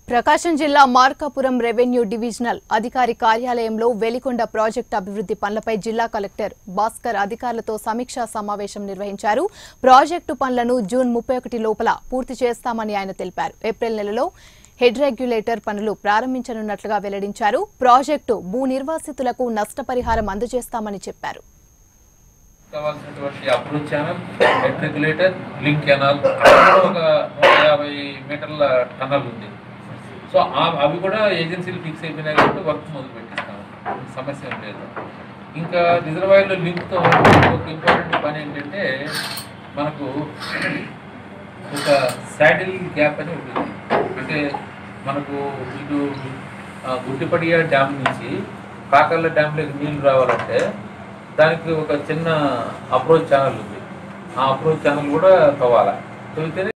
ప్రకాశం జిల్లా Markapuram revenue divisional అధికారి కార్యాలయంలో వెలికొండ ప్రాజెక్టు అభివృద్ధి పనులపై జిల్లా కలెక్టర్ భాస్కర్ అధికారులతో సమీక్షా సమావేశం నిర్వహించారు ప్రాజెక్టు పనులను జూన్ ముప్పై ఒకటి లోపల పూర్తి చేస్తామని ఆయన తెలిపారు ఏప్రిల్ నెలలో హెడ్ రెగ్యులేటర్ పనులు ప్రారంభించనున్నట్లుగా వెల్లడించారు ప్రాజెక్టు భూ నిర్వాసితులకు నష్టపరిహారం అందజేస్తామని చెప్పారు కావాల్సినటువంటి approach channel head regulator link canal ఒక నూట యాభై మీటర్ల టనల్ ఉంది సో ఆ- అవి కూడా ఏజెన్సీలు ఫిక్స్ అయిపోయినాయి కాబట్టి వర్క్ మొదలు పెట్టిస్తాం సమస్య ఏం లేదు ఇంకా రిజర్వాయర్లో లింక్తో ఒక ఇంపార్టెంట్ పని ఏంటంటే మనకు ఒక శాడిల్ గ్యాప్ అని ఉంటుంది అంటే మనకు ఇటు ఆ, గుడ్డిపడియ డ్యామ్ నుంచి కాకర్ల డ్యామ్లోకి నీళ్లు రావాలంటే దానికి ఒక చిన్న అప్రోచ్ ఛానల్ ఉంది ఆ అప్రోచ్ ఛానల్ కూడా తవ్వాలి తవ్వితేనే